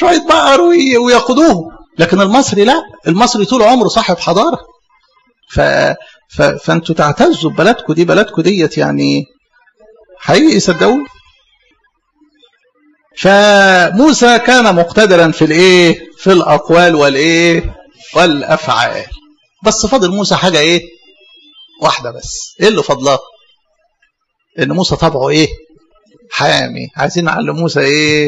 شويه بقر وياخدوه لكن المصري لا المصري طول عمره صاحب حضاره ف... ف... فانتوا تعتزوا ببلدكم دي بلدكم ديت يعني حقيقي صدقوني فموسى كان مقتدرا في الايه في الاقوال والايه والافعال بس فاضل موسى حاجه ايه واحده بس ايه اللي فضلها ان موسى طبعه ايه حامي عايزين نعلم موسى ايه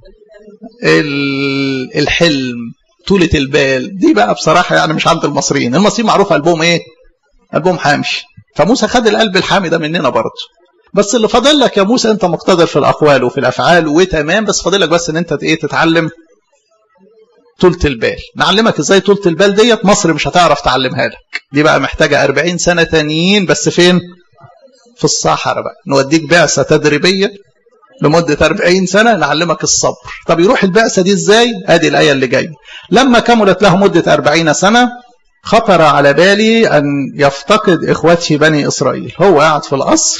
الحلم طولة البال دي بقى بصراحة يعني مش عند المصريين المصريين معروف قلبهم ايه قلبهم حامش فموسى خد القلب الحامي ده مننا برضه بس اللي فاضل لك يا موسى انت مقتدر في الاقوال وفي الافعال وتمام بس فاضل لك بس ان انت ايه تتعلم طولة البال نعلمك ازاي طولة البال ديت مصر مش هتعرف تعلمها لك دي بقى محتاجة 40 سنة تانيين بس فين في الصحراء بقى نوديك بعثة تدريبية لمدة 40 سنة نعلمك الصبر طب يروح البعثة دي ازاي ادي الآية اللي جاية لما كملت له مدة 40 سنة خطر على بالي أن يفتقد إخوته بني إسرائيل هو قاعد في القصر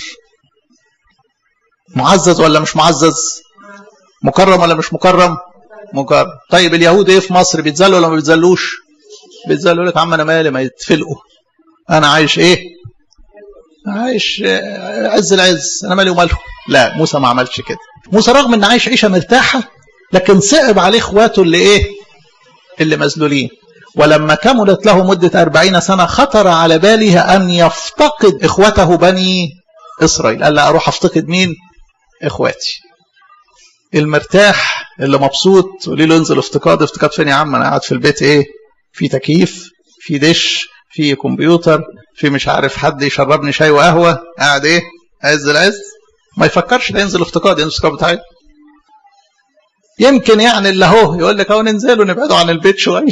معزز ولا مش معزز مكرم ولا مش مكرم مكرم طيب اليهود ايه في مصر بيتذلوا ولا ما بيتذلوش بيتذلوا لك عم انا مالي ما يتفلقوا انا عايش ايه عايش عز العز انا مالي وماله لا موسى ما عملش كده موسى رغم ان عايش عيشه مرتاحه لكن صعب عليه اخواته اللي ايه اللي مذلولين ولما كملت له مدة أربعين سنة خطر على باله أن يفتقد إخوته بني إسرائيل قال لا أروح أفتقد مين إخواتي المرتاح اللي مبسوط تقولي له انزل افتقاد افتقاد فين يا عم انا قاعد في البيت ايه في تكييف في دش في كمبيوتر في مش عارف حد يشربني شاي وقهوه قاعد ايه عز العز ما يفكرش ده ينزل افتقاد ينزل افتقاد بتاعي يمكن يعني اللي هو يقول لك اهو ننزل ونبعدوا عن البيت شويه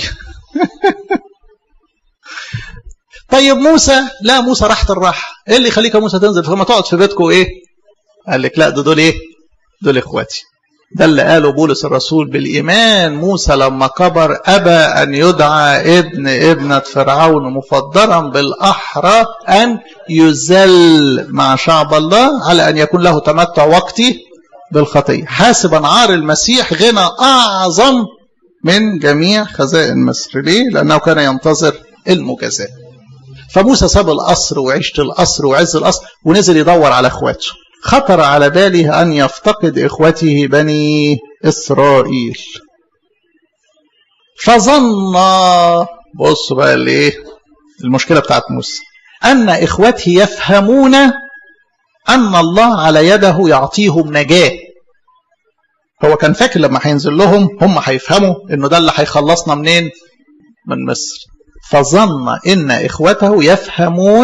طيب موسى لا موسى راحت الراحه ايه اللي يخليك يا موسى تنزل فما تقعد في بيتكم ايه قال لك لا ده دول ايه دول اخواتي ده اللي قاله بولس الرسول بالإيمان موسى لما كبر أبى أن يدعى ابن ابنة فرعون مفضلا بالأحرى أن يزل مع شعب الله على أن يكون له تمتع وقتي بالخطية حاسبا عار المسيح غنى أعظم من جميع خزائن مصر ليه؟ لأنه كان ينتظر المجازاة فموسى ساب القصر وعيشة القصر وعز القصر ونزل يدور على اخواته خطر على باله أن يفتقد إخوته بني إسرائيل فظن بص بقى الايه المشكلة بتاعت موسى أن إخوته يفهمون أن الله على يده يعطيهم نجاة هو كان فاكر لما هينزل لهم هم هيفهموا انه ده اللي هيخلصنا منين من مصر فظن ان اخوته يفهمون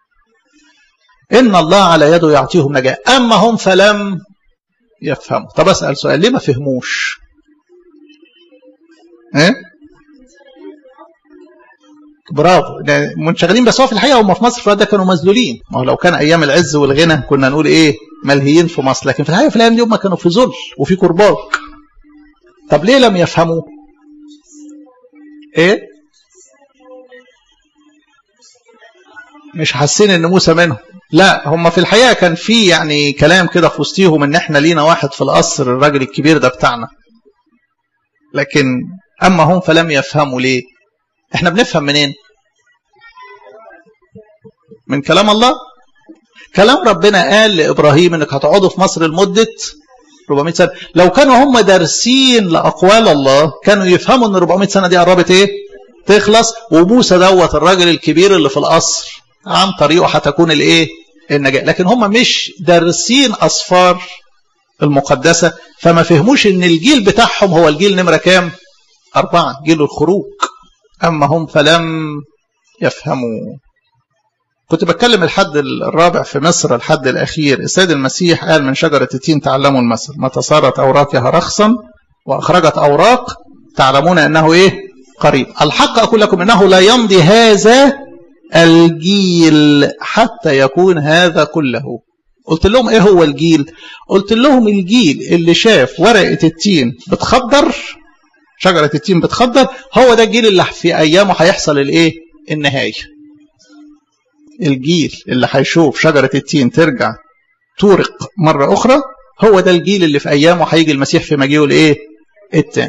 ان الله على يده يعطيهم نجاة اما هم فلم يفهموا طب اسال سؤال ليه ما فهموش ايه برافو منشغلين بس هو في الحقيقه هم في مصر في ده كانوا مذلولين ما هو لو كان ايام العز والغنى كنا نقول ايه ملهيين في مصر لكن في الحقيقه في الايام دي هم كانوا في ذل وفي كرباج طب ليه لم يفهموا ايه مش حاسين ان موسى منهم لا هم في الحقيقه كان في يعني كلام كده في وسطيهم ان احنا لينا واحد في القصر الراجل الكبير ده بتاعنا لكن اما هم فلم يفهموا ليه احنا بنفهم منين من كلام الله كلام ربنا قال لابراهيم انك هتقعدوا في مصر لمده 400 سنه لو كانوا هم دارسين لاقوال الله كانوا يفهموا ان 400 سنه دي قربت ايه تخلص وموسى دوت الراجل الكبير اللي في القصر عن طريقه هتكون الايه النجاة لكن هم مش دارسين أصفار المقدسة فما فهموش ان الجيل بتاعهم هو الجيل نمرة كام أربعة جيل الخروج أما هم فلم يفهموا كنت بتكلم الحد الرابع في مصر الحد الأخير السيد المسيح قال من شجرة التين تعلموا المثل متى صارت أوراقها رخصا وأخرجت أوراق تعلمون أنه إيه قريب الحق أقول لكم أنه لا يمضي هذا الجيل حتى يكون هذا كله قلت لهم ايه هو الجيل قلت لهم الجيل اللي شاف ورقة التين بتخضر شجرة التين بتخضر هو ده الجيل اللي في ايامه هيحصل الايه النهاية الجيل اللي هيشوف شجرة التين ترجع تورق مرة اخرى هو ده الجيل اللي في ايامه هيجي المسيح في مجيئه الايه التاني